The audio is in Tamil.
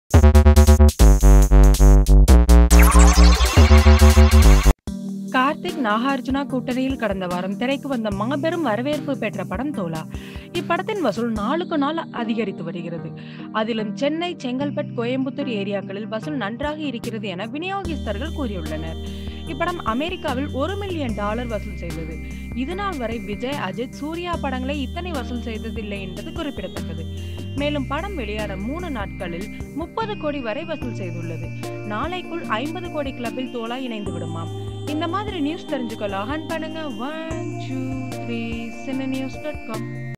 கார்த்திக் நாகார்ஜுனா கூட்டணியில் கடந்த வாரம் திரைக்கு வந்த மாபெரும் வரவேற்பு பெற்ற படம் தோலா இப்படத்தின் வசூல் நாளுக்கு நாள் அதிகரித்து வருகிறது அதிலும் சென்னை செங்கல்பட் கோயம்புத்தூர் ஏரியாக்களில் வசூல் நன்றாக இருக்கிறது என விநியோகஸ்தர்கள் கூறியுள்ளனர் இப்படம் அமெரிக்காவில் ஒரு மில்லியன் டாலர் வசூல் செய்தது இதுநாள் வரை விஜய் அஜித் சூர்யா படங்களை இத்தனை வசூல் செய்ததில்லை என்பது குறிப்பிடத்தக்கது மேலும் படம் வெளியான மூணு நாட்களில் முப்பது கோடி வரை வசூல் செய்துள்ளது நாளைக்குள் ஐம்பது கோடி கிளப்பில் தோலா இணைந்து விடுமாம் இந்த மாதிரி நியூஸ் தெரிஞ்சுக்க லாகன் பண்ணுங்க ஒன் டூ த்ரீ சின்ன நியூஸ் டாட் காம்